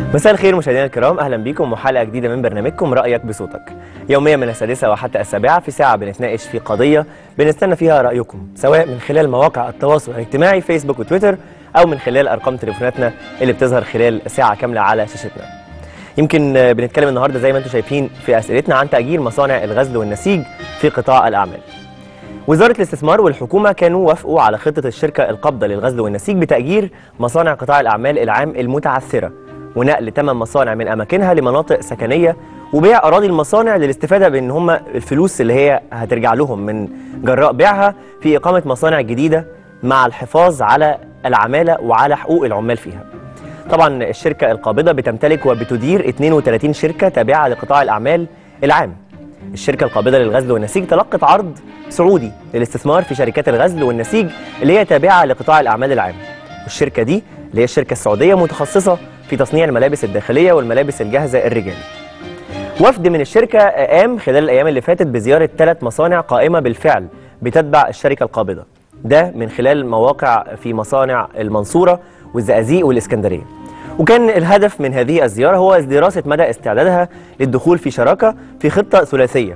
مساء الخير مشاهدينا الكرام اهلا بكم وحلقه جديده من برنامجكم رايك بصوتك يوميا من السادسه وحتى السابعه في ساعه بنتناقش في قضيه بنستنى فيها رايكم سواء من خلال مواقع التواصل الاجتماعي فيسبوك وتويتر او من خلال ارقام تليفوناتنا اللي بتظهر خلال ساعه كامله على شاشتنا يمكن آه، بنتكلم النهارده زي ما انتم شايفين في اسئلتنا عن تاجيل مصانع الغزل والنسيج في قطاع الاعمال وزارة الاستثمار والحكومة كانوا وافقوا على خطة الشركة القابضة للغزل والنسيج بتأجير مصانع قطاع الأعمال العام المتعثرة ونقل ثمان مصانع من أماكنها لمناطق سكنية وبيع أراضي المصانع للاستفادة بأن هم الفلوس اللي هي هترجع لهم من جراء بيعها في إقامة مصانع جديدة مع الحفاظ على العمالة وعلى حقوق العمال فيها طبعا الشركة القابضة بتمتلك وبتدير 32 شركة تابعة لقطاع الأعمال العام الشركة القابضة للغزل والنسيج تلقت عرض سعودي للاستثمار في شركات الغزل والنسيج اللي هي تابعة لقطاع الأعمال العام والشركة دي اللي هي الشركة السعودية متخصصة في تصنيع الملابس الداخلية والملابس الجاهزة الرجالي وفد من الشركة قام خلال الأيام اللي فاتت بزيارة ثلاث مصانع قائمة بالفعل بتتبع الشركة القابضة ده من خلال مواقع في مصانع المنصورة والزقازيق والإسكندرية وكان الهدف من هذه الزيارة هو دراسة مدى استعدادها للدخول في شراكة في خطة ثلاثية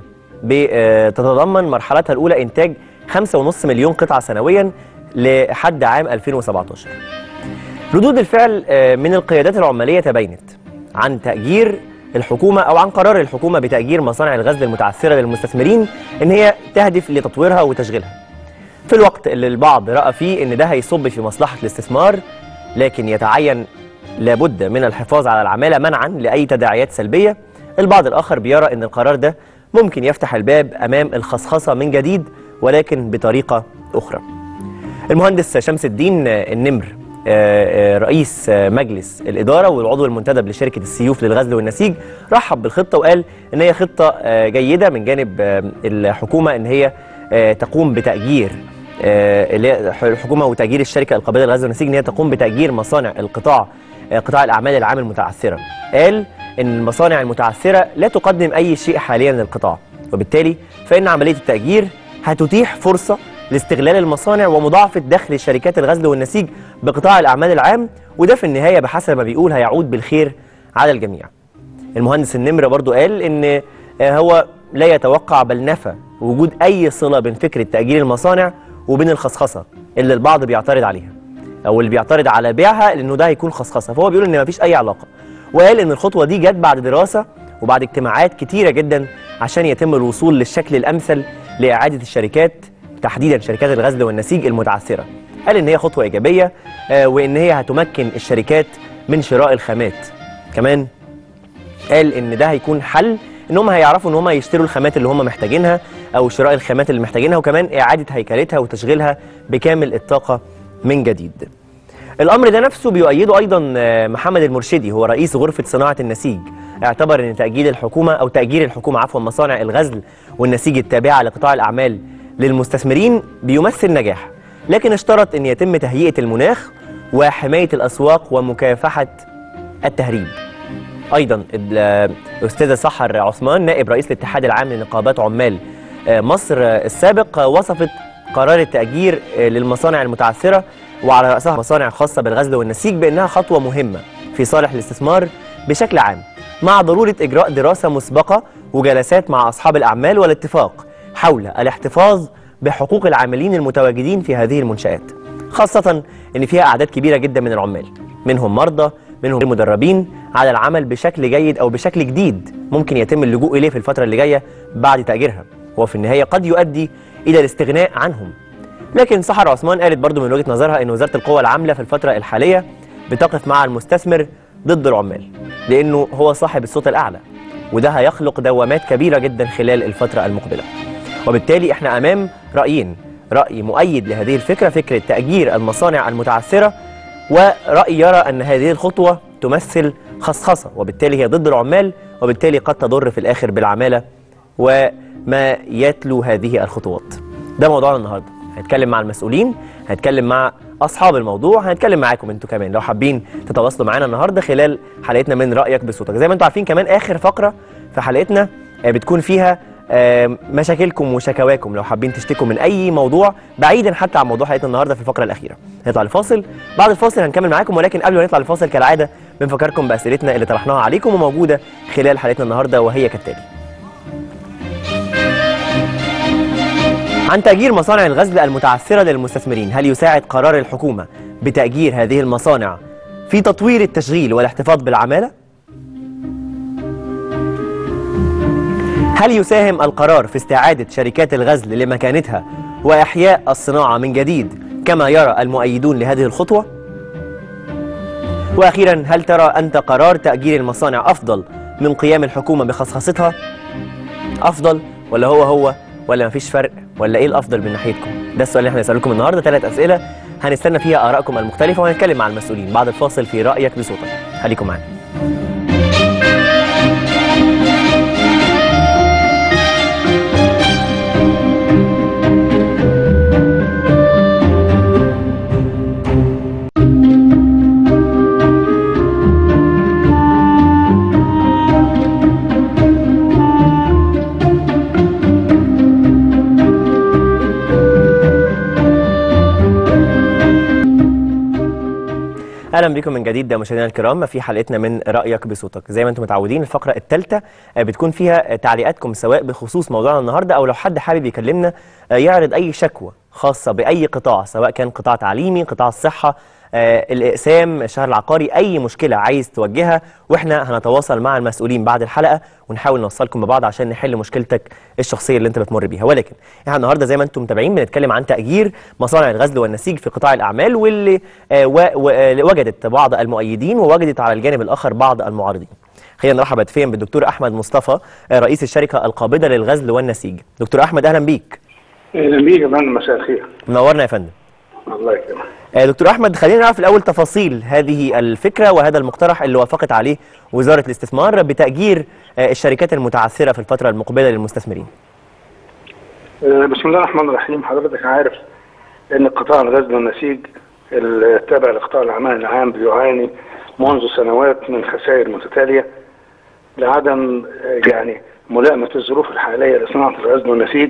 بتتضمن مرحلتها الأولى إنتاج 5.5 مليون قطعة سنويا لحد عام 2017 ردود الفعل آه، من القيادات العمالية تبينت عن تأجير الحكومة أو عن قرار الحكومة بتأجير مصانع الغزل المتعثرة للمستثمرين إن هي تهدف لتطويرها وتشغيلها في الوقت اللي البعض رأى فيه إن ده هيصب في مصلحة الاستثمار لكن يتعين لابد من الحفاظ على العمالة منعا لأي تداعيات سلبية البعض الآخر بيرى أن القرار ده ممكن يفتح الباب أمام الخصخصة من جديد ولكن بطريقة أخرى المهندس شمس الدين النمر آه، آه، رئيس آه، مجلس الإدارة والعضو المنتدب لشركة السيوف للغزل والنسيج رحب بالخطة وقال إن هي خطة آه، جيدة من جانب آه، الحكومة إن هي آه، تقوم بتأجير آه، اللي هي الحكومة وتأجير الشركة القابضة للغزل والنسيج إن هي تقوم بتأجير مصانع القطاع آه، قطاع الأعمال العام المتعثرة قال إن المصانع المتعثرة لا تقدم أي شيء حاليا للقطاع وبالتالي فإن عملية التأجير هتتيح فرصة لاستغلال المصانع ومضاعفة دخل شركات الغزل والنسيج بقطاع الأعمال العام وده في النهاية بحسب ما بيقول هيعود بالخير على الجميع المهندس النمر برضو قال ان آه، هو لا يتوقع بل نفى وجود اي صله بين فكره تاجير المصانع وبين الخصخصه اللي البعض بيعترض عليها او اللي بيعترض على بيعها لانه ده هيكون خصخصه فهو بيقول ان مفيش اي علاقه وقال ان الخطوه دي جت بعد دراسه وبعد اجتماعات كتيره جدا عشان يتم الوصول للشكل الامثل لاعاده الشركات تحديدا شركات الغزل والنسيج المتعثره قال ان هي خطوه ايجابيه آه، وان هي هتمكن الشركات من شراء الخامات كمان قال ان ده هيكون حل ان هم هيعرفوا ان هم يشتروا الخامات اللي هم محتاجينها او شراء الخامات اللي محتاجينها وكمان اعاده هيكلتها وتشغيلها بكامل الطاقه من جديد. الامر ده نفسه بيؤيده ايضا آه، محمد المرشدي هو رئيس غرفه صناعه النسيج اعتبر ان تاجيل الحكومه او تاجير الحكومه عفوا مصانع الغزل والنسيج التابعه لقطاع الاعمال للمستثمرين بيمثل نجاح لكن اشترط ان يتم تهيئه المناخ وحمايه الاسواق ومكافحه التهريب. ايضا ال- الاستاذه سحر عثمان نائب رئيس الاتحاد العام لنقابات عمال آه، مصر آه، السابق آه، وصفت قرار التاجير آه، للمصانع المتعثره وعلى راسها مصانع خاصه بالغزل والنسيج بانها خطوه مهمه في صالح الاستثمار بشكل عام مع ضروره اجراء دراسه مسبقه وجلسات مع اصحاب الاعمال والاتفاق حول الاحتفاظ بحقوق العاملين المتواجدين في هذه المنشآت خاصة إن فيها أعداد كبيرة جدا من العمال منهم مرضى منهم غير مدربين على العمل بشكل جيد أو بشكل جديد ممكن يتم اللجوء إليه في الفترة اللي جاية بعد تأجيرها وفي النهاية قد يؤدي إلى الاستغناء عنهم لكن سحر عثمان قالت برضو من وجهة نظرها أن وزارة القوى العاملة في الفترة الحالية بتقف مع المستثمر ضد العمال لأنه هو صاحب الصوت الأعلى وده هيخلق دوامات كبيرة جدا خلال الفترة المقبلة وبالتالي احنا امام رايين راي مؤيد لهذه الفكره فكره تاجير المصانع المتعثره وراي يرى ان هذه الخطوه تمثل خصخصه وبالتالي هي ضد العمال وبالتالي قد تضر في الاخر بالعماله وما يتلو هذه الخطوات ده موضوعنا النهارده هنتكلم مع المسؤولين هنتكلم مع اصحاب الموضوع هنتكلم معاكم انتوا كمان لو حابين تتواصلوا معانا النهارده خلال حلقتنا من رايك بصوتك زي ما انتوا عارفين كمان اخر فقره في حلقتنا آه، بتكون فيها آه، مشاكلكم وشكواكم لو حابين تشتكوا من اي موضوع بعيدا حتى عن موضوع حلقتنا النهارده في الفقره الاخيره هنطلع لفاصل بعد الفاصل هنكمل معاكم ولكن قبل ما نطلع لفاصل كالعاده بنفكركم باسئلتنا اللي طرحناها عليكم وموجوده خلال حلقتنا النهارده وهي كالتالي عن تأجير مصانع الغزل المتعثرة للمستثمرين هل يساعد قرار الحكومة بتأجير هذه المصانع في تطوير التشغيل والاحتفاظ بالعمالة؟ هل يساهم القرار في استعادة شركات الغزل لمكانتها وإحياء الصناعة من جديد كما يرى المؤيدون لهذه الخطوة؟ وأخيرا هل ترى أنت قرار تأجير المصانع أفضل من قيام الحكومة بخصخصتها؟ أفضل ولا هو هو ولا مفيش فرق ولا إيه الأفضل من ناحيتكم؟ ده السؤال اللي احنا هنسألكم النهاردة ثلاث أسئلة هنستنى فيها آرائكم المختلفة وهنتكلم مع المسؤولين بعد الفاصل في رأيك بصوتك خليكم معانا اهلا بكم من جديد ده مشاهدينا الكرام في حلقتنا من رايك بصوتك زي ما انتم متعودين الفقره الثالثه بتكون فيها تعليقاتكم سواء بخصوص موضوعنا النهارده او لو حد حابب يكلمنا آه، يعرض اي شكوى خاصه باي قطاع سواء كان قطاع تعليمي قطاع الصحه آه، الاقسام الشهر العقاري اي مشكله عايز توجهها واحنا هنتواصل مع المسؤولين بعد الحلقه ونحاول نوصلكم ببعض عشان نحل مشكلتك الشخصيه اللي انت بتمر بيها ولكن احنا النهارده زي ما انتم متابعين بنتكلم عن تاجير مصانع الغزل والنسيج في قطاع الاعمال واللي آه، و- و- آه، وجدت بعض المؤيدين ووجدت على الجانب الاخر بعض المعارضين خلينا نرحب هاتفيا بالدكتور احمد مصطفى آه، رئيس الشركه القابضه للغزل والنسيج دكتور احمد اهلا بيك اهلا بيك يا فندم مساء الخير منورنا يا فندم الله يكرمك آه، دكتور احمد خلينا نعرف الاول تفاصيل هذه الفكره وهذا المقترح اللي وافقت عليه وزاره الاستثمار بتاجير آه، الشركات المتعثره في الفتره المقبله للمستثمرين آه، بسم الله الرحمن الرحيم حضرتك عارف ان قطاع الغزل والنسيج التابع لقطاع الاعمال العام بيعاني منذ سنوات من خسائر متتاليه لعدم آه، يعني ملائمه الظروف الحاليه لصناعه الغزل والنسيج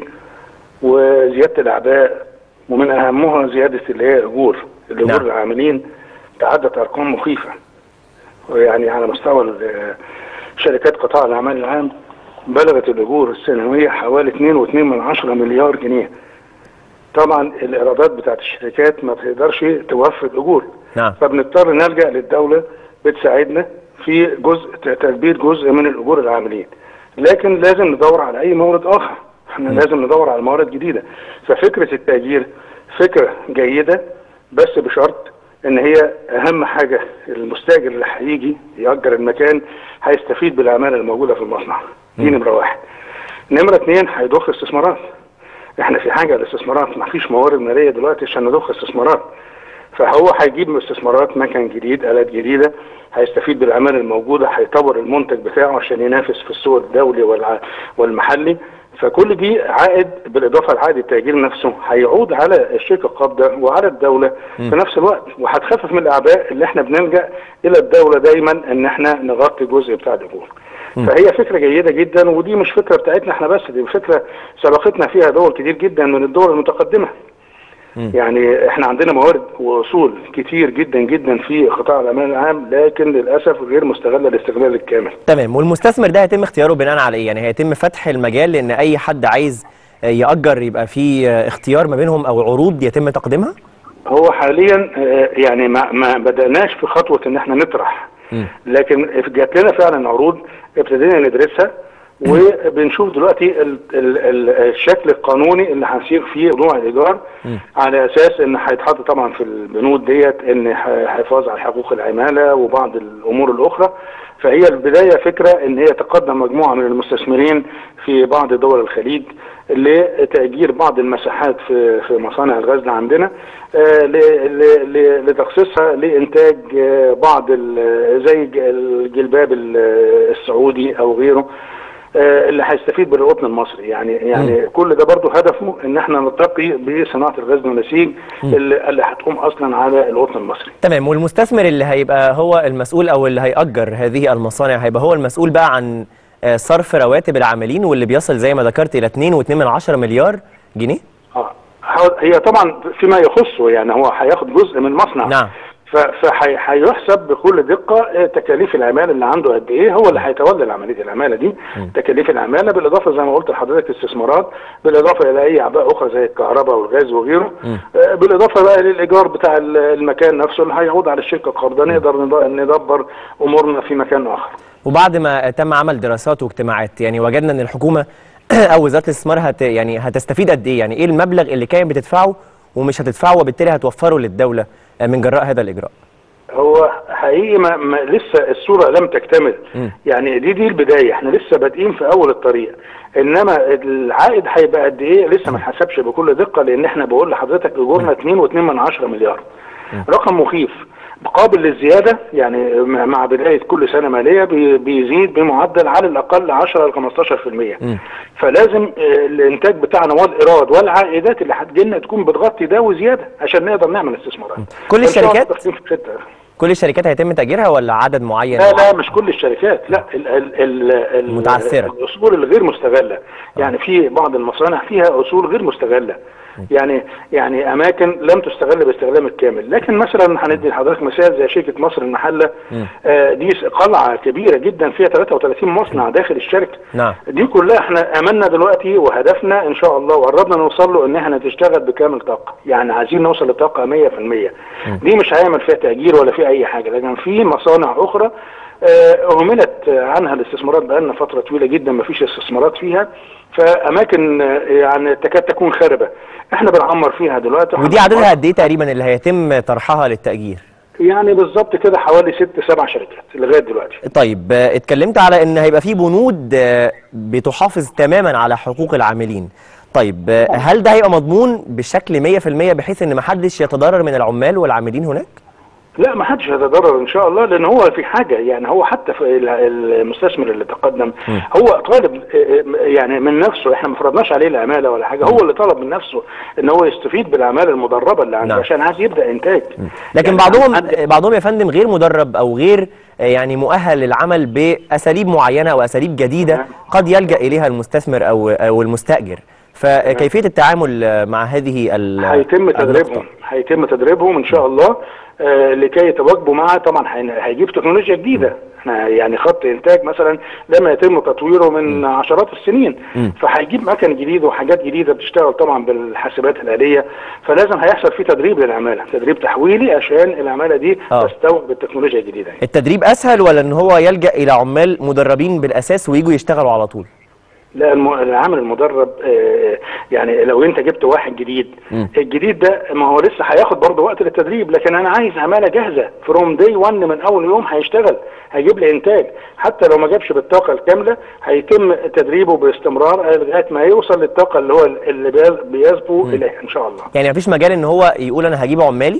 وزياده الاعباء ومن اهمها زياده اللي هي الاجور الاجور نعم. العاملين تعدت ارقام مخيفه ويعني على مستوى ال- شركات قطاع الاعمال العام بلغت الاجور السنويه حوالي 2.2 من عشرة مليار جنيه طبعا الايرادات بتاعت الشركات ما تقدرش توفي الاجور نعم فبنضطر نلجا للدوله بتساعدنا في جزء تدبير جزء من الاجور العاملين لكن لازم ندور على اي مورد اخر احنا لازم ندور على موارد جديده ففكره التاجير فكره جيده بس بشرط ان هي اهم حاجه المستاجر اللي هيجي يأجر المكان هيستفيد بالعماله الموجوده في المصنع دي نمره واحد نمره اثنين هيضخ استثمارات احنا في حاجه للاستثمارات ما فيش موارد ماليه دلوقتي عشان نضخ استثمارات فهو هيجيب من استثمارات مكن جديد الات جديده هيستفيد بالعماله الموجوده هيطور المنتج بتاعه عشان ينافس في السوق الدولي والع- والمحلي فكل دي عائد بالاضافه لعائد التاجير نفسه هيعود على الشركه القابضه وعلى الدوله في نفس الوقت وهتخفف من الاعباء اللي احنا بنلجا الى الدوله دايما ان احنا نغطي جزء بتاع الاجور. فهي فكره جيده جدا ودي مش فكره بتاعتنا احنا بس دي فكره سبقتنا فيها دول كتير جدا من الدول المتقدمه. يعني احنا عندنا موارد واصول كتير جدا جدا في قطاع الامان العام لكن للاسف غير مستغله الاستغلال الكامل. تمام والمستثمر ده هيتم اختياره بناء على ايه يعني هيتم فتح المجال لان اي حد عايز آه، يأجر يبقى في آه، اختيار ما بينهم او عروض يتم تقديمها هو حاليا آه، يعني ما ما بدأناش في خطوة ان احنا نطرح مم. لكن جات لنا فعلا عروض ابتدينا ندرسها وبنشوف دلوقتي ال ال ال الشكل القانوني اللي هنسير فيه موضوع الايجار على اساس ان هيتحط طبعا في البنود ديت ان ح- حفاظ على حقوق العماله وبعض الامور الاخرى فهي البدايه فكره ان هي تقدم مجموعه من المستثمرين في بعض دول الخليج لتأجير بعض المساحات في في مصانع الغزل عندنا آه، ل- ل- ل- لتخصيصها لإنتاج آه، بعض ال- زي الج- الجلباب ال- السعودي أو غيره آه، اللي هيستفيد بالقطن المصري يعني يعني كل ده برضه هدفه ان احنا نرتقي بصناعه الغزل والنسيج اللي, اللي هتقوم اصلا على القطن المصري تمام والمستثمر اللي هيبقى هو المسؤول او اللي هيأجر هذه المصانع هيبقى هو المسؤول بقى عن آه، صرف رواتب العاملين واللي بيصل زي ما ذكرت الى 2.2 مليار جنيه اه هو- هي طبعا فيما يخصه يعني هو هياخد جزء من المصنع نعم. فهيحسب بكل دقه آه، تكاليف العماله اللي عنده قد ايه هو اللي هيتولى عمليه العماله دي تكاليف العماله بالاضافه زي ما قلت لحضرتك استثمارات بالاضافه الى اي اعباء اخرى زي الكهرباء والغاز وغيره آه، بالاضافه بقى للايجار بتاع ال- المكان نفسه اللي هيعود على الشركه قرضا نقدر ند- ندبر امورنا في مكان اخر وبعد ما تم عمل دراسات واجتماعات يعني وجدنا ان الحكومه او وزاره الاستثمار هت يعني هتستفيد قد ايه يعني ايه المبلغ اللي كان بتدفعه ومش هتدفعه وبالتالي هتوفره للدوله من جراء هذا الاجراء هو حقيقي ما, ما لسه الصوره لم تكتمل يعني دي دي البدايه احنا لسه بادئين في اول الطريق انما العائد هيبقى قد ايه لسه ما اتحسبش بكل دقه لان احنا بقول لحضرتك اجورنا 2.2 من 10 مليار رقم مخيف قابل للزياده يعني مع مع بدايه كل سنه ماليه بي- بيزيد بمعدل على الاقل 10 ل 15% فلازم آه، الانتاج بتاعنا والايراد والعائدات اللي هتجي لنا تكون بتغطي ده وزياده عشان نقدر نعمل استثمارات كل فإن شاء الله الشركات؟ داخلين في ستة. كل الشركات هيتم تأجيرها ولا عدد معين لا لا مش كل الشركات لا ال ال ال ال متعثرة. الاصول الغير مستغله يعني في بعض المصانع فيها اصول غير مستغله يعني يعني اماكن لم تستغل باستخدام الكامل لكن مثلا هندي لحضرتك مثال زي شركه مصر المحله آه دي قلعه كبيره جدا فيها 33 مصنع داخل الشركه نعم. دي كلها احنا املنا دلوقتي وهدفنا ان شاء الله وقربنا نوصل له ان احنا تشتغل بكامل طاقه يعني عايزين نوصل لطاقه 100% دي مش هيعمل فيها تاجير ولا في اي حاجه لكن في مصانع اخرى آه، اهملت عنها الاستثمارات بقالنا فتره طويله جدا ما فيش استثمارات فيها فاماكن آه، يعني تكاد تكون خاربه احنا بنعمر فيها دلوقتي ودي عددها قد ايه تقريبا اللي هيتم طرحها للتأجير يعني بالظبط كده حوالي ست سبع شركات لغايه دلوقتي طيب آه، اتكلمت على ان هيبقى في بنود آه، بتحافظ تماما على حقوق العاملين طيب آه، هل ده هيبقى مضمون بشكل 100% بحيث ان محدش يتضرر من العمال والعاملين هناك لا ما حدش هيتضرر ان شاء الله لان هو في حاجه يعني هو حتى في ال- المستثمر اللي تقدم هو طالب آه، آه، يعني من نفسه احنا ما فرضناش عليه العماله ولا حاجه هو اللي طلب من نفسه ان هو يستفيد بالعماله المدربه اللي عنده نعم. عشان عايز يبدا انتاج لكن يعني بعضهم عند- بعضهم يا فندم غير مدرب او غير آه، يعني مؤهل للعمل باساليب معينه او اساليب جديده قد يلجا اليها المستثمر او او المستاجر فكيفيه التعامل آه، مع هذه ال- هيتم النقطة؟ تدريبهم هيتم تدريبهم ان شاء الله آه لكي يتواجبوا معاه طبعا هي- هيجيب تكنولوجيا جديده احنا يعني خط انتاج مثلا لما يتم تطويره من عشرات السنين فهيجيب مكن جديد وحاجات جديده بتشتغل طبعا بالحاسبات الاليه فلازم هيحصل فيه تدريب للعماله تدريب تحويلي عشان العماله دي آه. تستوعب التكنولوجيا الجديده يعني. التدريب اسهل ولا ان هو يلجا الى عمال مدربين بالاساس ويجوا يشتغلوا على طول لا الم- العامل المدرب آه، يعني لو انت جبت واحد جديد الجديد ده ما هو لسه هياخد برضه وقت للتدريب لكن انا عايز عماله جاهزه فروم داي 1 من اول يوم هيشتغل هيجيب لي انتاج حتى لو ما جابش بالطاقه الكامله هيتم تدريبه باستمرار آه، لغايه ما يوصل للطاقه اللي هو اللي بيز- بيسبو اليها ان شاء الله يعني مفيش مجال ان هو يقول انا هجيب عمالي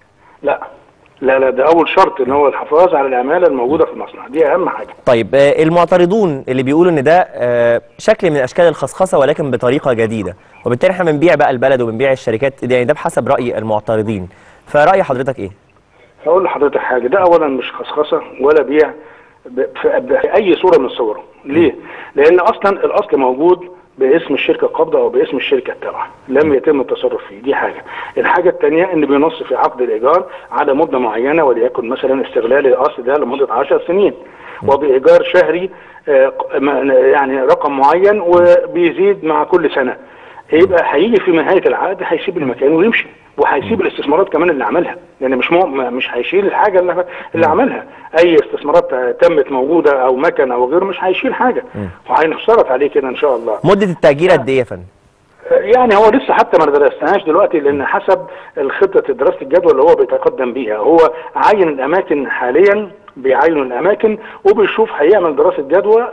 لا لا لا ده اول شرط ان هو الحفاظ على العماله الموجوده في المصنع دي اهم حاجه طيب آه، المعترضون اللي بيقولوا ان ده آه، شكل من اشكال الخصخصه ولكن بطريقه جديده وبالتالي احنا بنبيع بقى البلد وبنبيع الشركات يعني ده بحسب راي المعترضين فراي حضرتك ايه هقول لحضرتك حاجه ده اولا مش خصخصه ولا بيع ب- في باي صوره من الصور ليه لان اصلا الاصل موجود باسم الشركه القابضه او باسم الشركه التابعه لم يتم التصرف فيه دي حاجه الحاجه الثانيه ان بينص في عقد الايجار على مده معينه وليكن مثلا استغلال الاصل ده لمده 10 سنين وبايجار شهري آه، ق- ما- يعني رقم معين وبيزيد مع كل سنه يبقى هيجي في نهايه العقد هيسيب المكان ويمشي وهيسيب الاستثمارات كمان اللي عملها يعني مش مو مش هيشيل الحاجه اللي, اللي عملها اي استثمارات تمت موجوده او مكن او غيره مش هيشيل حاجه وهينشرط عليه كده ان شاء الله مده التاجير قد ايه يا فندم يعني هو لسه حتى ما درسناهاش دلوقتي لان حسب الخطه دراسه الجدوى اللي هو بيتقدم بيها هو عين الاماكن حاليا بيعين الاماكن وبيشوف هيعمل دراسه جدوى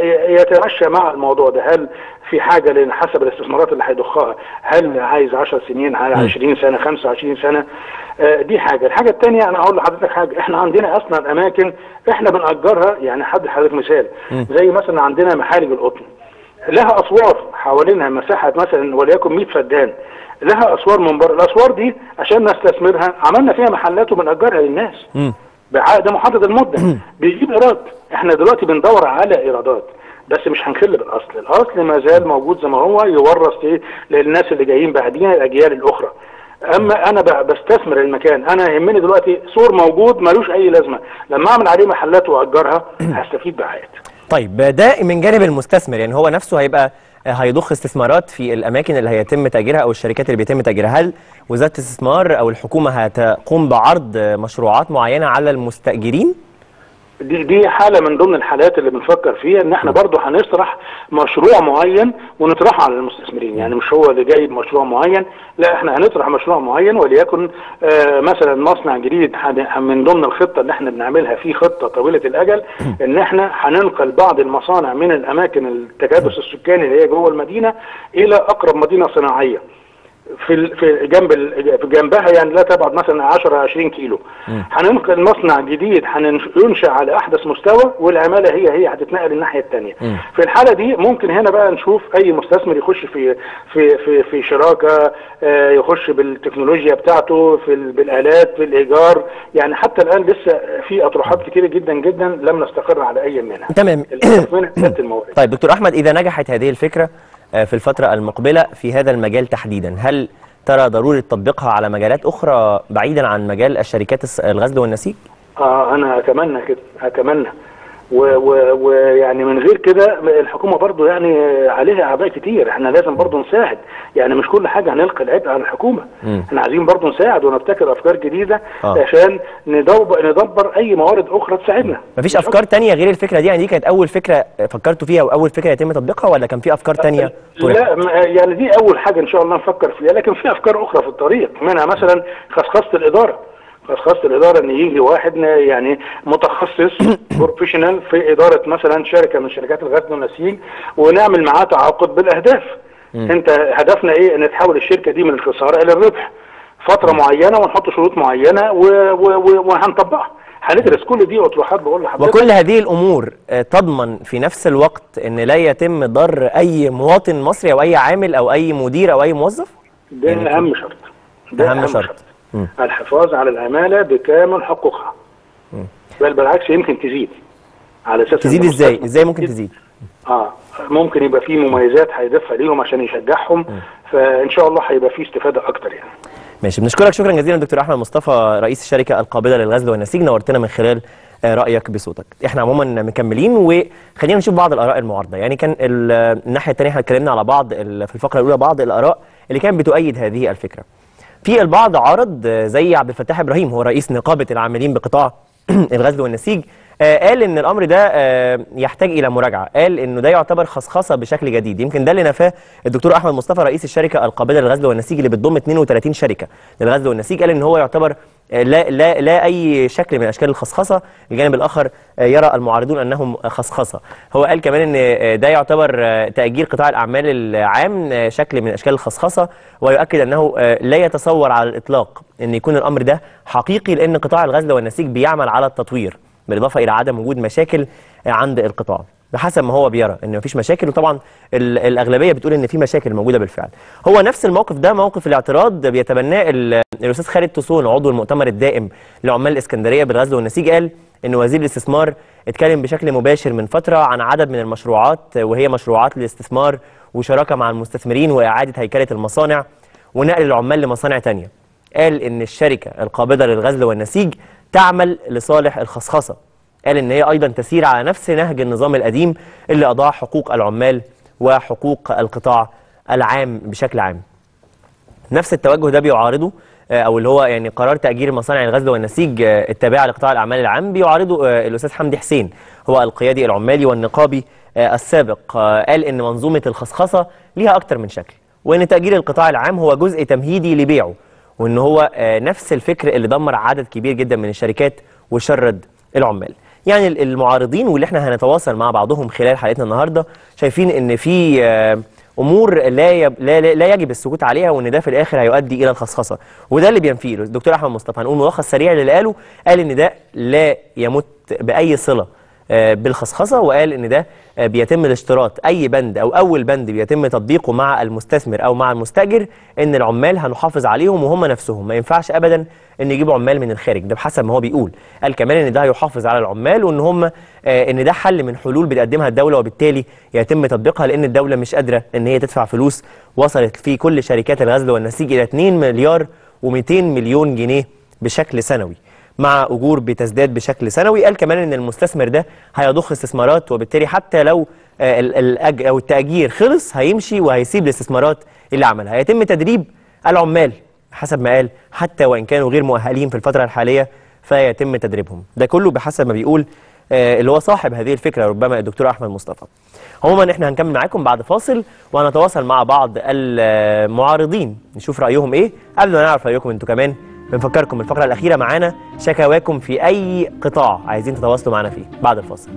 يتمشى مع الموضوع ده هل في حاجه لان حسب الاستثمارات اللي هيضخها هل عايز 10 سنين هل 20 سنه 25 سنه آه، دي حاجه الحاجه الثانيه انا هقول لحضرتك حاجه احنا عندنا اصلا اماكن احنا بنأجرها يعني حد حضرتك مثال زي مثلا عندنا محارج القطن لها اسوار حوالينها مساحه مثلا وليكن 100 فدان لها اسوار من بره الاسوار دي عشان نستثمرها عملنا فيها محلات وبنأجرها للناس مم. بعقد محدد المده بيجيب ايراد احنا دلوقتي بندور على ايرادات بس مش هنخل بالاصل الاصل ما زال موجود زي ما هو يورث ايه للناس اللي جايين بعدينا الاجيال الاخرى اما انا ب- بستثمر المكان انا يهمني دلوقتي سور موجود ملوش اي لازمه لما اعمل عليه محلات واجرها هستفيد بعائد طيب ده من جانب المستثمر يعني هو نفسه هيبقى هيضخ استثمارات في الاماكن اللي هيتم تاجيرها او الشركات اللي بيتم تاجيرها هل وزاره الاستثمار او الحكومه هتقوم بعرض مشروعات معينه على المستاجرين دي دي حاله من ضمن الحالات اللي بنفكر فيها ان احنا برضو هنطرح مشروع معين ونطرحه على المستثمرين يعني مش هو اللي جايب مشروع معين لا احنا هنطرح مشروع معين وليكن آه مثلا مصنع جديد هن- من ضمن الخطه اللي احنا بنعملها في خطه طويله الاجل ان احنا هننقل بعض المصانع من الاماكن التكادس السكاني اللي هي جوه المدينه الى اقرب مدينه صناعيه في ال- في جنب ال- في جنبها يعني لا تبعد مثلا 10 20 كيلو هننقل مصنع جديد هينشا على احدث مستوى والعماله هي هي هتتنقل الناحيه الثانيه في الحاله دي ممكن هنا بقى نشوف اي مستثمر يخش في في في في شراكه آه، يخش بالتكنولوجيا بتاعته في ال- بالالات في الايجار يعني حتى الان لسه في اطروحات كتيره جدا جدا لم نستقر على اي منها تمام الهدف منها إزالة الموارد طيب دكتور احمد اذا نجحت هذه الفكره آه، في الفتره المقبله في هذا المجال تحديدا هل ترى ضروره تطبيقها على مجالات اخرى بعيدا عن مجال الشركات الس- الغزل والنسيج اه انا اتمنى كده اتمنى و- و- ويعني من غير كده الحكومه برضو يعني عليها اعباء كتير احنا لازم برضو نساعد يعني مش كل حاجه هنلقي العبء على الحكومه مم. احنا عايزين برضو نساعد ونبتكر افكار جديده آه. عشان ندور ندبر اي موارد اخرى تساعدنا مفيش افكار تانية غير الفكره دي يعني دي كانت اول فكره فكرتوا فيها واول فكره يتم تطبيقها ولا كان في افكار تانية طرحت؟ لا م- يعني دي اول حاجه ان شاء الله نفكر فيها لكن في افكار اخرى في الطريق منها مثلا خصخصه الاداره خصخصه الاداره ان يجي واحد ن- يعني متخصص بروفيشنال في اداره مثلا شركه من شركات الغزل والنسيج ونعمل معاه تعاقد بالاهداف انت هدفنا ايه ان تحول الشركه دي من الخساره الى الربح فتره معينه ونحط شروط معينه و- و- و- وهنطبقها هندرس كل دي اطروحات بقول لحضرتك وكل هذه الامور آه، تضمن في نفس الوقت ان لا يتم ضر اي مواطن مصري او اي عامل او اي مدير او اي موظف ده اهم شرط ده أهم شرط. مم. الحفاظ على العماله بكامل حقوقها بل بالعكس يمكن تزيد على اساس تزيد إن ازاي المستثمر- ازاي ممكن تزيد اه ممكن يبقى في مميزات هيضيفها ليهم عشان يشجعهم فان شاء الله هيبقى في استفاده اكتر يعني ماشي بنشكرك شكرا جزيلا دكتور احمد مصطفى رئيس الشركه القابله للغزل والنسيج نورتنا من خلال آه، رايك بصوتك احنا عموما مكملين وخلينا نشوف بعض الاراء المعارضه يعني كان ال- الناحيه الثانيه احنا اتكلمنا على بعض ال- في الفقره الاولى بعض الاراء اللي كانت بتؤيد هذه الفكره في البعض عارض آه، زي عبد الفتاح ابراهيم هو رئيس نقابه العاملين بقطاع الغزل والنسيج آه، قال ان الامر ده آه، يحتاج الى مراجعه قال انه ده يعتبر خصخصه بشكل جديد يمكن ده اللي نفاه الدكتور احمد مصطفى رئيس الشركه القابله للغزل والنسيج اللي بتضم 32 شركه للغزل والنسيج قال ان هو يعتبر آه، لا لا لا اي شكل من اشكال الخصخصه الجانب الاخر آه، يرى المعارضون انهم خصخصه هو قال كمان ان آه، ده يعتبر آه، تاجير قطاع الاعمال العام آه، شكل من اشكال الخصخصه ويؤكد انه آه، لا يتصور على الاطلاق ان يكون الامر ده حقيقي لان قطاع الغزل والنسيج بيعمل على التطوير بالاضافه الى عدم وجود مشاكل عند القطاع بحسب ما هو بيرى ان مفيش مشاكل وطبعا ال- الاغلبيه بتقول ان في مشاكل موجوده بالفعل هو نفس الموقف ده موقف الاعتراض بيتبناه ال- الاستاذ خالد توسون عضو المؤتمر الدائم لعمال الاسكندريه بالغزل والنسيج قال ان وزير الاستثمار اتكلم بشكل مباشر من فتره عن عدد من المشروعات وهي مشروعات الاستثمار وشراكه مع المستثمرين واعاده هيكله المصانع ونقل العمال لمصانع تانية قال ان الشركه القابضه للغزل والنسيج تعمل لصالح الخصخصه قال ان هي ايضا تسير على نفس نهج النظام القديم اللي اضاع حقوق العمال وحقوق القطاع العام بشكل عام نفس التوجه ده بيعارضه آه، او اللي هو يعني قرار تاجير مصانع الغزل والنسيج آه، التابعه لقطاع الاعمال العام بيعارضه آه، الاستاذ حمدي حسين هو القيادي العمالي والنقابي آه، السابق آه، قال ان منظومه الخصخصه ليها اكتر من شكل وان تاجير القطاع العام هو جزء تمهيدي لبيعه وان هو آه، نفس الفكر اللي دمر عدد كبير جدا من الشركات وشرد العمال يعني ال- المعارضين واللي احنا هنتواصل مع بعضهم خلال حلقتنا النهارده شايفين ان في آه، امور لا, يب... لا لا لا يجب السكوت عليها وان ده في الاخر هيؤدي الى الخصخصه وده اللي بينفيه الدكتور احمد مصطفى هنقول ملخص سريع للي قاله قال ان ده لا يمت باي صله آه، بالخصخصه وقال ان ده آه، بيتم الاشتراط اي بند او اول بند بيتم تطبيقه مع المستثمر او مع المستاجر ان العمال هنحافظ عليهم وهم نفسهم ما ينفعش ابدا ان يجيبوا عمال من الخارج ده بحسب ما هو بيقول قال كمان ان ده هيحافظ على العمال وان هم آه، ان ده حل من حلول بتقدمها الدوله وبالتالي يتم تطبيقها لان الدوله مش قادره ان هي تدفع فلوس وصلت في كل شركات الغزل والنسيج الى 2 مليار و200 مليون جنيه بشكل سنوي مع اجور بتزداد بشكل سنوي قال كمان ان المستثمر ده هيضخ استثمارات وبالتالي حتى لو آه، ال- الأج او التاجير خلص هيمشي وهيسيب الاستثمارات اللي عملها هيتم تدريب العمال حسب ما قال حتى وان كانوا غير مؤهلين في الفتره الحاليه فيتم تدريبهم ده كله بحسب ما بيقول آه، اللي هو صاحب هذه الفكره ربما الدكتور احمد مصطفى عموما احنا هنكمل معاكم بعد فاصل وهنتواصل مع بعض المعارضين نشوف رايهم ايه قبل ما نعرف رايكم انتوا كمان بنفكركم الفقره الاخيره معانا شكاواكم في اي قطاع عايزين تتواصلوا معانا فيه بعد الفاصل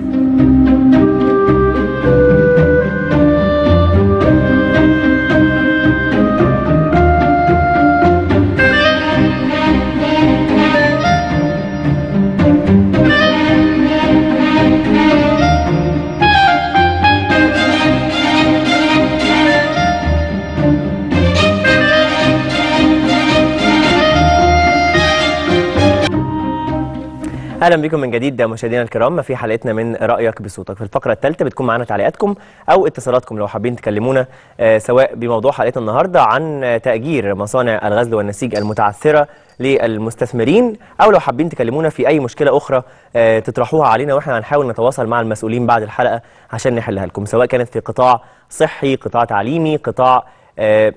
اهلا بكم من جديد مشاهدينا الكرام في حلقتنا من رايك بصوتك في الفقره الثالثه بتكون معانا تعليقاتكم او اتصالاتكم لو حابين تكلمونا آه، سواء بموضوع حلقتنا النهارده عن آه، تاجير مصانع الغزل والنسيج المتعثره للمستثمرين او لو حابين تكلمونا في اي مشكله اخرى آه، تطرحوها علينا واحنا هنحاول نتواصل مع المسؤولين بعد الحلقه عشان نحلها لكم سواء كانت في قطاع صحي قطاع تعليمي قطاع آه،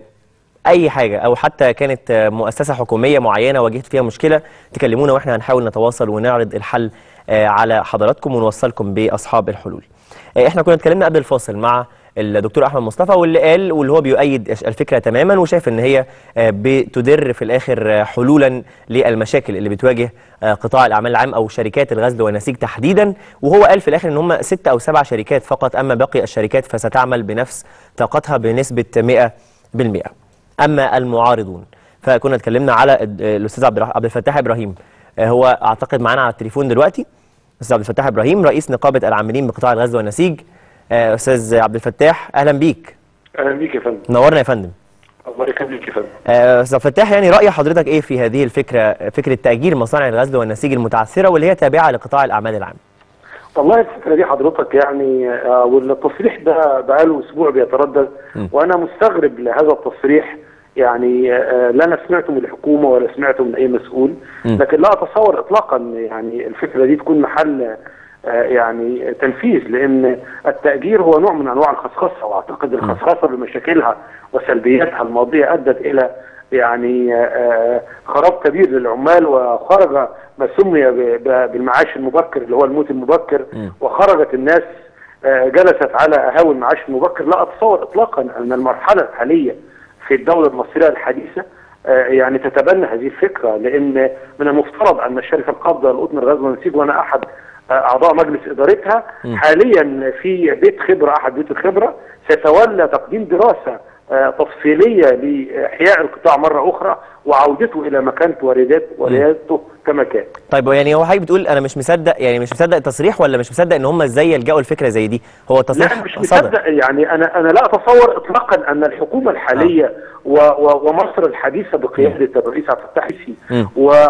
اي حاجه او حتى كانت آه، مؤسسه حكوميه معينه واجهت فيها مشكله تكلمونا واحنا هنحاول نتواصل ونعرض الحل آه، على حضراتكم ونوصلكم باصحاب الحلول آه، احنا كنا اتكلمنا قبل الفاصل مع الدكتور احمد مصطفى واللي قال واللي هو بيؤيد الفكره تماما وشايف ان هي آه، بتدر في الاخر آه، حلولا للمشاكل اللي بتواجه آه، قطاع الاعمال العام او شركات الغزل والنسيج تحديدا وهو قال في الاخر ان هم ست او سبع شركات فقط اما باقي الشركات فستعمل بنفس طاقتها بنسبه 100% اما المعارضون فكنا اتكلمنا على الد- الاستاذ عبد الرح- عبد الفتاح ابراهيم آه، هو اعتقد معانا على التليفون دلوقتي استاذ عبد الفتاح ابراهيم رئيس نقابه العاملين بقطاع الغزل والنسيج آه، استاذ عبد الفتاح اهلا بيك اهلا بيك يا فندم نورنا يا فندم الله يخليك يا فندم آه، استاذ عبد الفتاح يعني راي حضرتك ايه في هذه الفكره فكره تاجير مصانع الغزل والنسيج المتعثره واللي هي تابعه لقطاع الاعمال العام والله الفكره دي حضرتك يعني آه، والتصريح ده بقاله اسبوع بيتردد وانا مستغرب لهذا التصريح يعني آه، لا انا سمعته من الحكومه ولا سمعته من اي مسؤول م. لكن لا اتصور اطلاقا يعني الفكره دي تكون محل آه، يعني تنفيذ لان التاجير هو نوع من انواع الخصخصه واعتقد الخصخصه بمشاكلها وسلبياتها الماضيه ادت الى يعني آه، خراب كبير للعمال وخرج ما سمي ب- ب- بالمعاش المبكر اللي هو الموت المبكر وخرجت الناس آه، جلست على اهاوي المعاش المبكر لا اتصور اطلاقا ان المرحله الحاليه في الدوله المصريه الحديثه آه، يعني تتبنى هذه الفكره لان من المفترض ان الشركه القابضه للقطن الغاز والنسيج وانا احد آه، اعضاء مجلس ادارتها حاليا في بيت خبره احد بيوت الخبره سيتولى تقديم دراسه آه، تفصيليه لاحياء القطاع مره اخرى وعودته الى مكانته وريادته وريادته كما كان. طيب يعني هو حضرتك بتقول انا مش مصدق يعني مش مصدق التصريح ولا مش مصدق ان هم ازاي يلجأوا لفكره زي دي هو التصريح لا مش صدر مصدق يعني انا انا لا اتصور اطلاقا ان الحكومه الحاليه و و ومصر الحديثه بقياده الرئيس عبد الفتاح السيسي مم.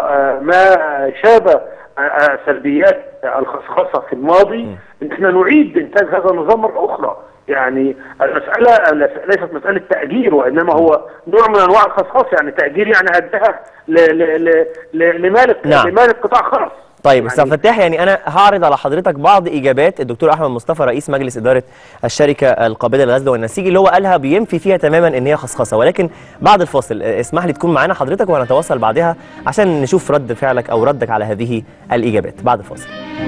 وما شابه آه، آه، سلبيات الخصخصه في الماضي ان احنا نعيد انتاج هذا النظام مره اخرى يعني المساله ليست مساله تاجير وانما هو نوع من انواع الخصخصه يعني تاجير يعني هدها ل- ل- ل- ل- لمالك نعم. لمالك قطاع خاص طيب استاذ فتاح يعني انا هعرض على حضرتك بعض اجابات الدكتور احمد مصطفى رئيس مجلس اداره الشركه القابله للغزل والنسيج اللي هو قالها بينفي فيها تماما ان هي خصخصه ولكن بعد الفاصل آه، اسمح لي تكون معانا حضرتك وهنتواصل بعدها عشان نشوف رد فعلك او ردك على هذه الاجابات بعد الفاصل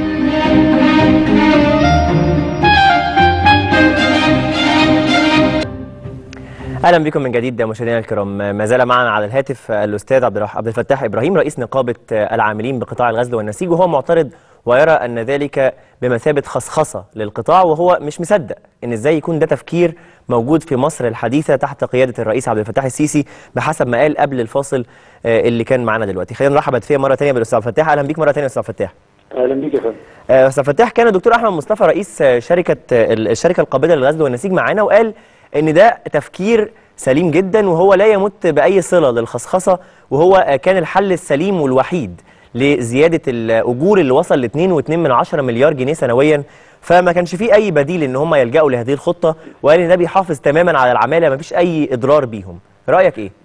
اهلا بكم من جديد مشاهدينا الكرام ما زال معنا على الهاتف الاستاذ عبد الرح- عبد الفتاح ابراهيم رئيس نقابه العاملين بقطاع الغزل والنسيج وهو معترض ويرى ان ذلك بمثابه خصخصه للقطاع وهو مش مصدق ان ازاي يكون ده تفكير موجود في مصر الحديثه تحت قياده الرئيس عبد الفتاح السيسي بحسب ما قال قبل الفاصل آه، اللي كان معنا دلوقتي خلينا نرحب فيها مره ثانيه بالاستاذ عبد الفتاح اهلا بيك مره ثانيه استاذ عبد الفتاح اهلا بيك يا فندم آه، استاذ فتاح كان الدكتور احمد مصطفى رئيس آه، شركه آه، الشركه القابله للغزل والنسيج معانا وقال ان ده تفكير سليم جدا وهو لا يمت باي صله للخصخصه وهو آه، كان الحل السليم والوحيد لزياده الاجور اللي وصل ل 2.2 من 10 مليار جنيه سنويا فما كانش فيه اي بديل ان هم يلجأوا لهذه الخطه وقال ان ده بيحافظ تماما على العماله ما فيش اي اضرار بيهم رايك ايه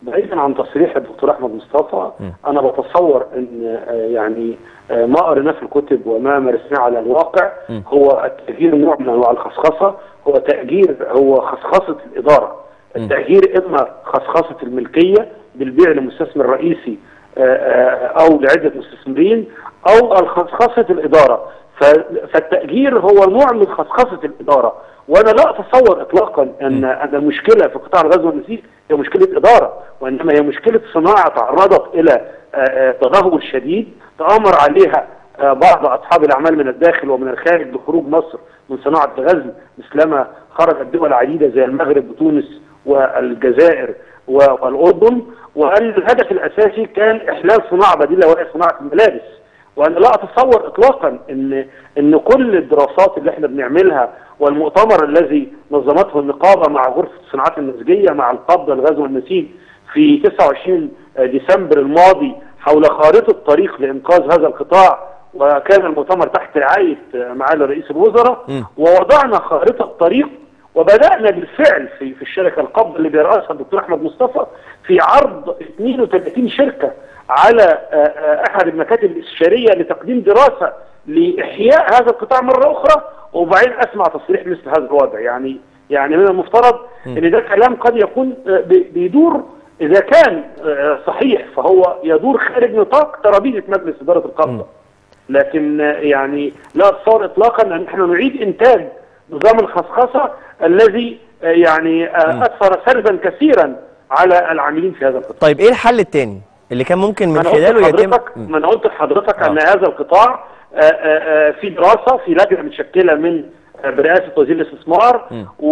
بعيدا عن تصريح الدكتور احمد مصطفى انا بتصور ان آه، يعني آه، ما قريناه في الكتب وما مارسناه على الواقع هو التأجير نوع من انواع الخصخصه هو تأجير هو خصخصه الاداره التأجير اما خصخصه الملكيه بالبيع لمستثمر رئيسي آه، آه، او لعده مستثمرين او الخصخصه الاداره ف- فالتأجير هو نوع من خصخصه الاداره وانا لا اتصور اطلاقا ان ان المشكله في قطاع الغزو والنسيج هي مشكله اداره وانما هي مشكله صناعه تعرضت الى آه، آه، تدهور شديد تامر عليها آه، بعض اصحاب الاعمال من الداخل ومن الخارج بخروج مصر من صناعه الغزل مثلما خرجت دول عديده زي المغرب وتونس والجزائر و- والاردن وان الهدف الاساسي كان احلال صناعه بديله وهي صناعه الملابس وانا لا اتصور اطلاقا ان ان كل الدراسات اللي احنا بنعملها والمؤتمر الذي نظمته النقابه مع غرفه الصناعات النسيجيه مع القبضه الغزو والنسيج في 29 ديسمبر الماضي حول خارطه طريق لانقاذ هذا القطاع وكان المؤتمر تحت رعايه معالي رئيس الوزراء م. ووضعنا خارطه طريق وبدانا بالفعل في في الشركه القبضه اللي بيرأسها الدكتور احمد مصطفى في عرض 32 شركه على آه، آه، احد المكاتب الاستشاريه لتقديم دراسه لاحياء هذا القطاع مره اخرى وبعدين اسمع تصريح مثل هذا الوضع يعني يعني من المفترض ان ده كلام قد يكون آه، بي- بيدور اذا كان آه، صحيح فهو يدور خارج نطاق ترابيزه مجلس اداره القبضه لكن آه، يعني لا اتصور اطلاقا ان احنا نعيد انتاج نظام الخصخصه الذي آه، يعني آه، اثر سلبا كثيرا على العاملين في هذا القطاع طيب ايه الحل التاني اللي كان ممكن من ما انا قلت خلاله يتم لحضرتك مم. ما انا قلت لحضرتك آه. ان هذا القطاع آه، آه، آه، في دراسه في لجنه متشكله من آه، برئاسه وزير الاستثمار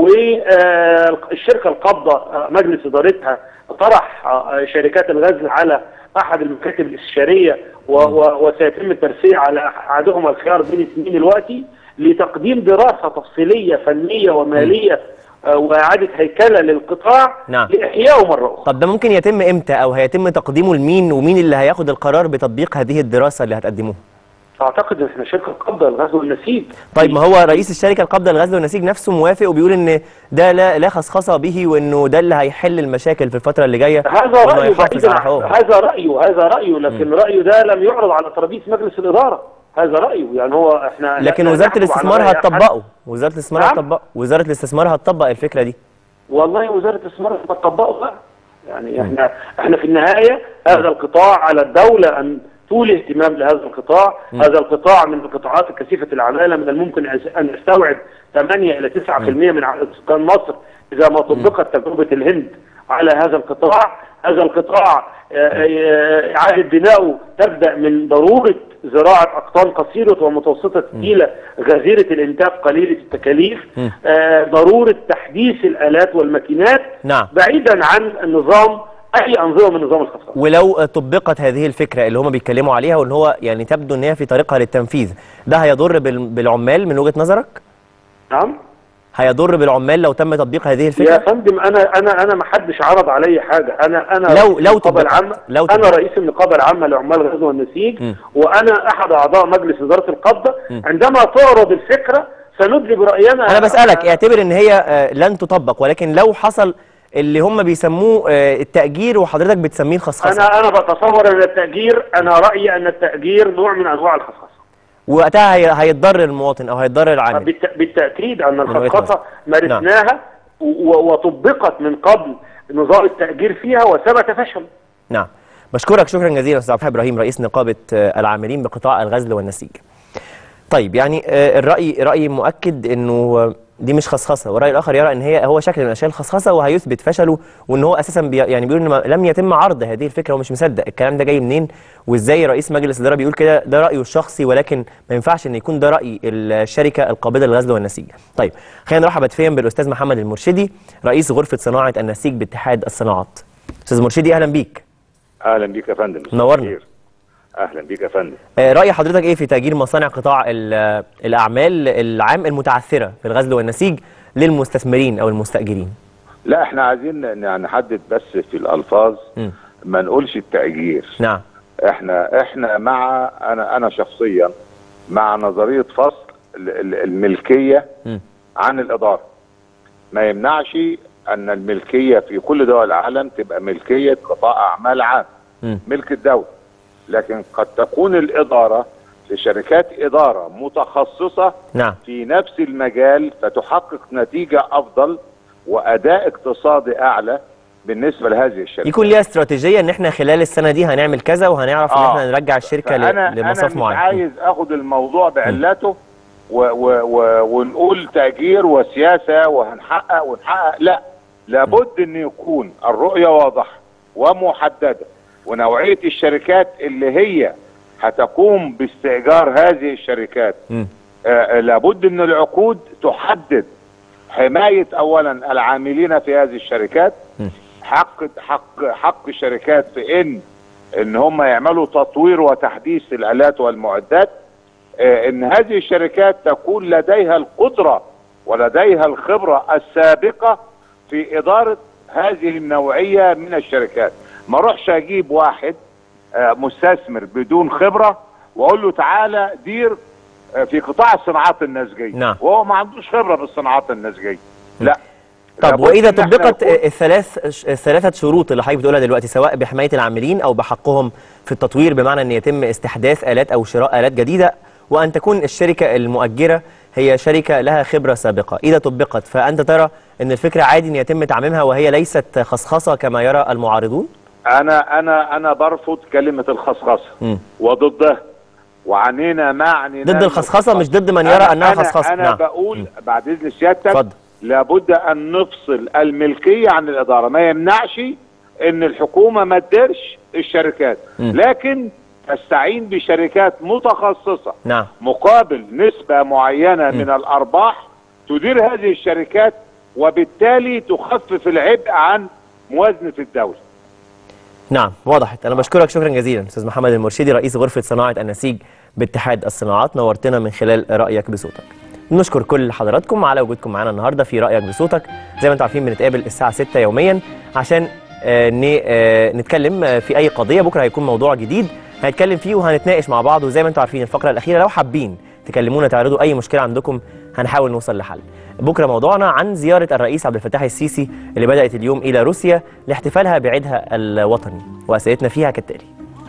والشركه القابضه آه، مجلس ادارتها طرح آه، شركات الغزل على احد المكاتب الاستشاريه و- و- وسيتم الترسيع على احدهما الخيار بين اثنين دلوقتي لتقديم دراسه تفصيليه فنيه وماليه آه، واعاده هيكله للقطاع نعم. لاحيائه مره اخرى طب ده ممكن يتم امتى او هيتم تقديمه لمين ومين اللي هياخد القرار بتطبيق هذه الدراسه اللي هتقدموها اعتقد ان احنا شركه القبضه الغزو والنسيج طيب ما هو رئيس الشركه القابضه للغزل والنسيج نفسه موافق وبيقول ان ده لا لا خصخصه به وانه ده اللي هيحل المشاكل في الفتره اللي جايه هذا وإنه رايه هيحافظ بعيدا على عن- حقوقهم. هذا رايه هذا رايه لكن رايه ده لم يعرض على ترابيزه مجلس الاداره هذا رايه يعني هو احنا لكن لا وزاره نحكم على الاستثمار رأي أحد. هتطبقه وزاره الاستثمار نعم. هتطبقه وزاره الاستثمار هتطبق الفكره دي والله وزاره الاستثمار هتطبقه بقى يعني احنا احنا في النهايه هذا القطاع على الدوله ان تولي اهتمام لهذا القطاع هذا القطاع من القطاعات الكثيفه العماله من الممكن أن- ان يستوعب 8 الى 9% من عدد سكان مصر اذا ما طبقت تجربه الهند على هذا القطاع هذا القطاع آه، آه، اعاده بناؤه تبدا من ضروره زراعه اقطان قصيره ومتوسطه الثقيله غزيره الانتاج قليله التكاليف آه، ضروره تحديث الالات والماكينات نعم. بعيدا عن النظام اي انظمه من نظام الخصخصه ولو طبقت هذه الفكره اللي هم بيتكلموا عليها وان هو يعني تبدو ان هي في طريقها للتنفيذ ده هيضر بال- بالعمال من وجهه نظرك نعم هيضر بالعمال لو تم تطبيق هذه يا الفكره فندم انا انا انا ما حدش عرض علي حاجه انا انا لو- رئيس لو النقابه طبقت. العامه لو انا طبقت. رئيس النقابه العامه لعمال الغزو والنسيج م. وانا احد اعضاء مجلس اداره القبضه عندما تعرض الفكره سندلي براينا انا بسالك اعتبر ان هي آه، لن تطبق ولكن لو حصل اللي هم بيسموه آه، التاجير وحضرتك بتسميه الخصخصه انا انا بتصور ان التاجير انا رايي ان التاجير نوع من انواع الخصخصه وقتها هي- هيتضرر المواطن او هيتضرر العامل بالت- بالتاكيد ان وجهة الخصخصه مارسناها و- وطبقت من قبل نظام التاجير فيها وثبت فشل نعم بشكرك شكرا جزيلا استاذ عبد الفتاح ابراهيم رئيس نقابه آه، العاملين بقطاع الغزل والنسيج طيب يعني آه، الراي راي مؤكد انه آه، دي مش خصخصه والراي الاخر يرى ان هي هو شكل من اشكال الخصخصه وهيثبت فشله وان هو اساسا بي يعني بيقول ان ما- لم يتم عرض هذه الفكره ومش مصدق الكلام ده جاي منين وازاي رئيس مجلس الاداره بيقول كده ده رايه الشخصي ولكن ما ينفعش ان يكون ده راي الشركه القابضه للغزل والنسيج طيب خلينا نرحب هاتفيا بالاستاذ محمد المرشدي رئيس غرفه صناعه النسيج باتحاد الصناعات استاذ مرشدي اهلا بيك اهلا بيك يا فندم مساء نورنا. الخير. اهلا بيك يا فندم آه، رأي حضرتك ايه في تأجير مصانع قطاع ال- الأعمال العام المتعثرة في الغزل والنسيج للمستثمرين أو المستأجرين؟ لا احنا عايزين ن- نحدد بس في الالفاظ مم. ما نقولش التاجير نعم احنا احنا مع انا انا شخصيا مع نظريه فصل ال- ال- الملكيه مم. عن الاداره ما يمنعش ان الملكيه في كل دول العالم تبقى ملكيه قطاع اعمال عام مم. ملك الدوله لكن قد تكون الاداره لشركات اداره متخصصه نعم في نفس المجال فتحقق نتيجه افضل واداء اقتصادي اعلى بالنسبه لهذه الشركات يكون ليها استراتيجيه ان احنا خلال السنه دي هنعمل كذا وهنعرف ان آه. احنا نرجع الشركه ل- فأنا لمصاف أنا مش معين عايز اخد الموضوع بعلته و و و ونقول تأجير وسياسة وهنحقق ونحقق لا لابد ان يكون الرؤية واضحة ومحددة ونوعية الشركات اللي هي هتقوم باستئجار هذه الشركات مم. آه لابد ان العقود تحدد حماية اولا العاملين في هذه الشركات م. حق حق حق الشركات في ان ان هم يعملوا تطوير وتحديث الالات والمعدات آه، ان هذه الشركات تكون لديها القدرة ولديها الخبرة السابقة في ادارة هذه النوعية من الشركات ما اروحش اجيب واحد آه، مستثمر بدون خبرة واقول له تعالى دير آه، في قطاع الصناعات النسجية نعم. وهو ما عندوش خبرة بالصناعات النسجية لا طب لابد واذا إن إحنا طبقت نكون- الثلاث الثلاثه شروط اللي حضرتك بتقولها دلوقتي سواء بحمايه العاملين او بحقهم في التطوير بمعنى ان يتم استحداث الات او شراء الات جديده وان تكون الشركه المؤجره هي شركه لها خبره سابقه اذا طبقت فانت ترى ان الفكره عادي ان يتم تعميمها وهي ليست خصخصه كما يرى المعارضون انا انا انا برفض كلمة الخصخصة مم. وضدها وعنينا ما عنينا ضد الخصخصه مش ضد من يرى أنا انها أنا خصخصه انا نعم بقول بعد اذن سيادتك اتفضل لابد ان نفصل الملكيه عن الاداره ما يمنعش ان الحكومه ما تديرش الشركات مم. لكن تستعين بشركات متخصصه نعم مقابل نسبه معينه من الارباح تدير هذه الشركات وبالتالي تخفف العبء عن موازنه الدوله نعم وضحت انا بشكرك شكرا جزيلا استاذ محمد المرشدي رئيس غرفه صناعه النسيج باتحاد الصناعات نورتنا من خلال رايك بصوتك نشكر كل حضراتكم على وجودكم معنا النهارده في رايك بصوتك زي ما انتم عارفين بنتقابل الساعه 6 يوميا عشان آه، ن- آه، نتكلم آه، في اي قضيه بكره هيكون موضوع جديد هنتكلم فيه وهنتناقش مع بعض وزي ما انتم عارفين الفقره الاخيره لو حابين تكلمونا تعرضوا اي مشكله عندكم هنحاول نوصل لحل بكره موضوعنا عن زياره الرئيس عبد الفتاح السيسي اللي بدات اليوم الى روسيا لاحتفالها بعيدها الوطني واسئلتنا فيها كالتالي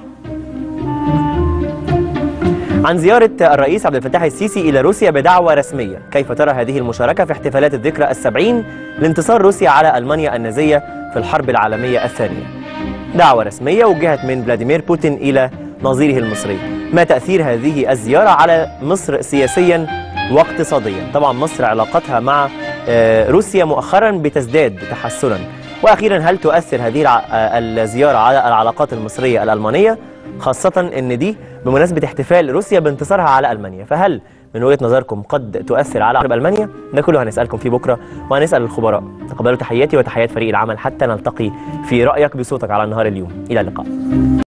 عن زيارة الرئيس عبد الفتاح السيسي إلى روسيا بدعوة رسمية كيف ترى هذه المشاركة في احتفالات الذكرى السبعين لانتصار روسيا على ألمانيا النازية في الحرب العالمية الثانية دعوة رسمية وجهت من فلاديمير بوتين إلى نظيره المصري ما تأثير هذه الزيارة على مصر سياسيا واقتصاديا طبعا مصر علاقتها مع آه، روسيا مؤخرا بتزداد تحسنا وأخيرا هل تؤثر هذه الع- آه، الزيارة على العلاقات المصرية الألمانية خاصة أن دي بمناسبة احتفال روسيا بانتصارها على ألمانيا فهل من وجهة نظركم قد تؤثر على حرب ألمانيا؟ ده كله هنسألكم فيه بكرة وهنسأل الخبراء تقبلوا تحياتي وتحيات فريق العمل حتى نلتقي في رأيك بصوتك على النهار اليوم إلى اللقاء